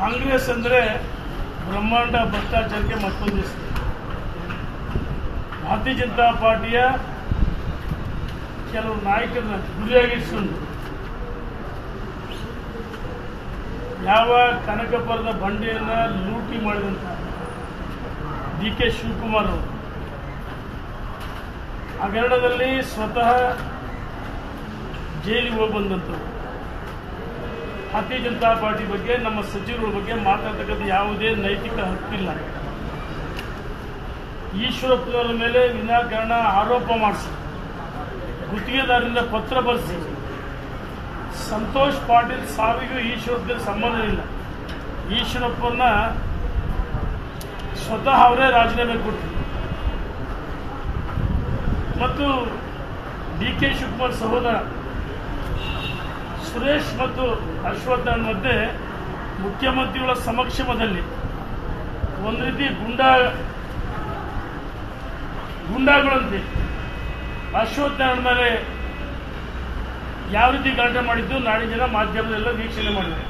ಕಾಂಗ್ರೆಸ್ ಅಂದರೆ ಬ್ರಹ್ಮಾಂಡ ಭ್ರಷ್ಟಾಚಾರಕ್ಕೆ ಮತ್ತೊಂದು ಹೆಸರು ಭಾರತೀಯ ಜನತಾ ಪಾರ್ಟಿಯ ಕೆಲವು ನಾಯಕರನ್ನ ಗುರಿಯಾಗಿರಿಸಿಕೊಂಡು ಯಾವ ಕನಕಪುರದ ಬಂಡೆಯನ್ನ ಲೂಟಿ ಮಾಡಿದಂತ ಡಿ ಕೆ ಶಿವಕುಮಾರ್ ಅವರು ಹಗರಣದಲ್ಲಿ ಸ್ವತಃ ಜೈಲಿಗೆ ಹೋಗಿ ಬಂದಂಥವ್ರು ಭಾರತೀಯ ಜನತಾ ಪಾರ್ಟಿ ಬಗ್ಗೆ ನಮ್ಮ ಸಚಿವರ ಬಗ್ಗೆ ಮಾತಾಡ್ತಕ್ಕಂಥ ಯಾವುದೇ ನೈತಿಕ ಹಕ್ಕಿಲ್ಲ ಈಶ್ವರಪ್ಪನವರ ಮೇಲೆ ವಿನಾಕಾರಣ ಆರೋಪ ಮಾಡಿಸಿ ಗುತ್ತಿಗೆದಾರರಿಂದ ಪತ್ರ ಬರೆಸಿ ಸಂತೋಷ್ ಪಾಟೀಲ್ ಸಾವಿಗೂ ಈಶ್ವರಪ್ಪನ ಸಂಬಂಧ ಇಲ್ಲ ಈಶ್ವರಪ್ಪನ ಸ್ವತಃ ಅವರೇ ರಾಜೀನಾಮೆ ಕೊಟ್ಟರು ಮತ್ತು ಡಿ ಕೆ ಶಿವಕುಮಾರ್ ಸಹೋದರ ಸುರೇಶ್ ಮತ್ತು ಹರ್ಷವರ್ಧನ್ ಮಧ್ಯೆ ಮುಖ್ಯಮಂತ್ರಿಗಳ ಸಮಕ್ಷಮದಲ್ಲಿ ಒಂದು ರೀತಿ ಗುಂಡಾ ಗುಂಡಾಗಳಂತೆ ಹರ್ಷವರ್ಧನ್ ಮೇಲೆ ಯಾವ ರೀತಿ ಗಲಾಟೆ ಮಾಡಿದ್ದು ನಾಡಿನ ಜನ ಮಾಧ್ಯಮದೆಲ್ಲ ವೀಕ್ಷಣೆ ಮಾಡಿದ್ದಾರೆ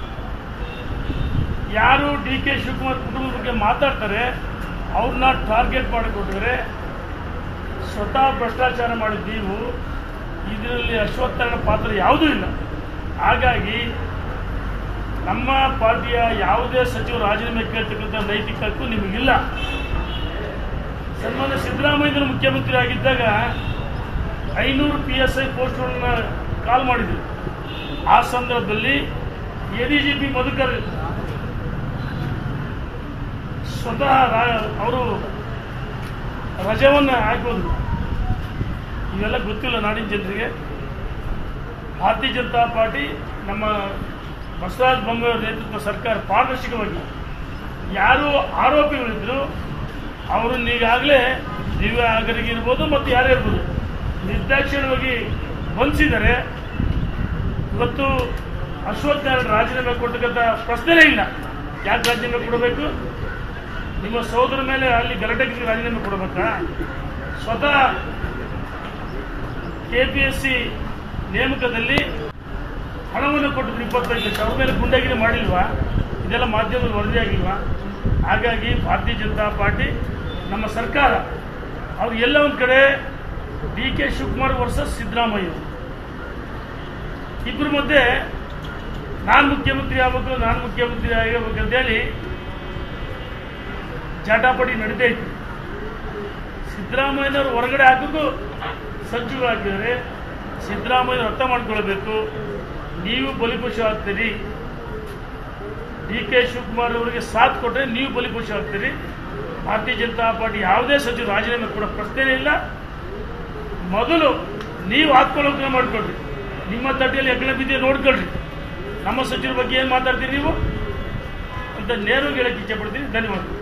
ಯಾರು ಡಿ ಕೆ ಶಿವಕುಮಾರ್ ಕುಟುಂಬದ ಬಗ್ಗೆ ಮಾತಾಡ್ತಾರೆ ಅವ್ರನ್ನ ಟಾರ್ಗೆಟ್ ಮಾಡಿಕೊಟ್ಟಿದ್ರೆ ಸ್ವತಃ ಭ್ರಷ್ಟಾಚಾರ ಮಾಡಿದ ನೀವು ಇದರಲ್ಲಿ ಅಶ್ವತ್ಥನ ಪಾತ್ರ ಯಾವುದೂ ಇಲ್ಲ ಹಾಗಾಗಿ ನಮ್ಮ ಪಾರ್ಟಿಯ ಯಾವುದೇ ಸಚಿವ ರಾಜೀನಾಮೆ ಕೇಳ್ತಕ್ಕಂಥ ನೈತಿಕ ಹಕ್ಕು ನಿಮಗಿಲ್ಲ ಸನ್ಮಾನ್ಯ ಸಿದ್ದರಾಮಯ್ಯನ ಮುಖ್ಯಮಂತ್ರಿ ಆಗಿದ್ದಾಗ ಐನೂರು ಪಿ ಎಸ್ ಐ ಪೋಸ್ಟ್ಗಳನ್ನ ಕಾಲ್ ಮಾಡಿದ್ರು ಆ ಸಂದರ್ಭದಲ್ಲಿ A D G P Madhukar ಸ್ವತಃ ಅವರು ರಜವನ್ನು ಹಾಕೋದು ಇವೆಲ್ಲ ಗೊತ್ತಿಲ್ಲ ನಾಡಿನ ಜನರಿಗೆ ಭಾರತೀಯ ಜನತಾ ಪಾರ್ಟಿ ನಮ್ಮ ಬಸವರಾಜ ಬೊಮ್ಮಾಯಿ ನೇತೃತ್ವ ಸರ್ಕಾರ ಪಾರದರ್ಶಕವಾಗಿ ಯಾರು ಆರೋಪಿಗಳಿದ್ರು ಅವರನ್ನ ಈಗಾಗಲೇ ದಿವ್ಯ ಆಗರಿಗಿರ್ಬೋದು ಮತ್ತು ಯಾರೇ ಇರ್ಬೋದು ನಿರ್ದಾಕ್ಷಿಣ್ಯವಾಗಿ ಬಂಧಿಸಿದ್ದಾರೆ ಇವತ್ತು ಅಶ್ವತ್ಥನಾರಾಯಣ ರಾಜೀನಾಮೆ ಕೊಟ್ಟಕ್ಕಂಥ ಪ್ರಶ್ನೆನೇ ಇಲ್ಲ ಯಾಕೆ ರಾಜೀನಾಮೆ ಕೊಡಬೇಕು ನಿಮ್ಮ ಸಹೋದರ ಮೇಲೆ ಅಲ್ಲಿ ಗಲಾಟೆಗೆ ರಾಜೀನಾಮೆ ಕೊಡಬೇಕಾ ಸ್ವತಃ ಕೆ ಪಿ ಎಸ್ ಸಿ ನೇಮಕದಲ್ಲಿ ಹಣವನ್ನು ಕೊಟ್ಟಿದ್ರು ಇಪ್ಪತ್ತೈದು ಲಕ್ಷ ಅವ್ರ ಮೇಲೆ ಗುಂಡಾಗಿರಿ ಮಾಡಿಲ್ವಾ ಇದೆಲ್ಲ ಮಾಧ್ಯಮದಲ್ಲಿ ವರದಿಯಾಗಿಲ್ವಾ ಹಾಗಾಗಿ ಭಾರತೀಯ ಜನತಾ ಪಾರ್ಟಿ ನಮ್ಮ ಸರ್ಕಾರ ಅವ್ರು ಎಲ್ಲ ಒಂದು ಕಡೆ D K Shivakumar versus Siddaramaiah ಇಬ್ಬರ ಮಧ್ಯೆ ನಾನು ಮುಖ್ಯಮಂತ್ರಿ ಆಗಬೇಕು ನಾನು ಮುಖ್ಯಮಂತ್ರಿ ಆಗಬೇಕು ಅಂತೇಳಿ ಜಾಟಾಪಟಿ ನಡೀತಾ ಇತ್ತು ಸಿದ್ದರಾಮಯ್ಯನವರು ಹೊರಗಡೆ ಹಾಕೋಕ್ಕೂ ಸಜ್ಜುಗಳಾಗಿದ್ದಾರೆ ಸಿದ್ದರಾಮಯ್ಯ ಅರ್ಥ ಮಾಡ್ಕೊಳ್ಬೇಕು ನೀವು ಬಲಿಪಶು ಆಗ್ತೀರಿ ಡಿ ಕೆ ಶಿವಕುಮಾರ್ ಅವರಿಗೆ ಸಾಥ್ ಕೊಟ್ಟರೆ ನೀವು ಬಲಿಪಶು ಆಗ್ತೀರಿ ಭಾರತೀಯ ಜನತಾ ಪಾರ್ಟಿ ಯಾವುದೇ ಸಚಿವ ರಾಜೀನಾಮೆ ಕೊಡೋ ಪ್ರಶ್ನೆನೇ ಇಲ್ಲ ಮೊದಲು ನೀವು ಆತ್ಮಲೋಕನ ಮಾಡ್ಕೊಳ್ರಿ ನಿಮ್ಮ ತಟ್ಟೆಯಲ್ಲಿ ಹೆಗ್ಗಣ ಬಿದ್ದೆ ನೋಡ್ಕೊಳ್ರಿ ನಮ್ಮ ಸಚಿವರ ಬಗ್ಗೆ ಏನು ಮಾತಾಡ್ತೀರಿ ನೀವು ಅಂತ ನೇರವಾಗಿ ಹೇಳಕ್ಕೆ ಇಚ್ಛೆ ಪಡ್ತೀನಿ ಧನ್ಯವಾದಗಳು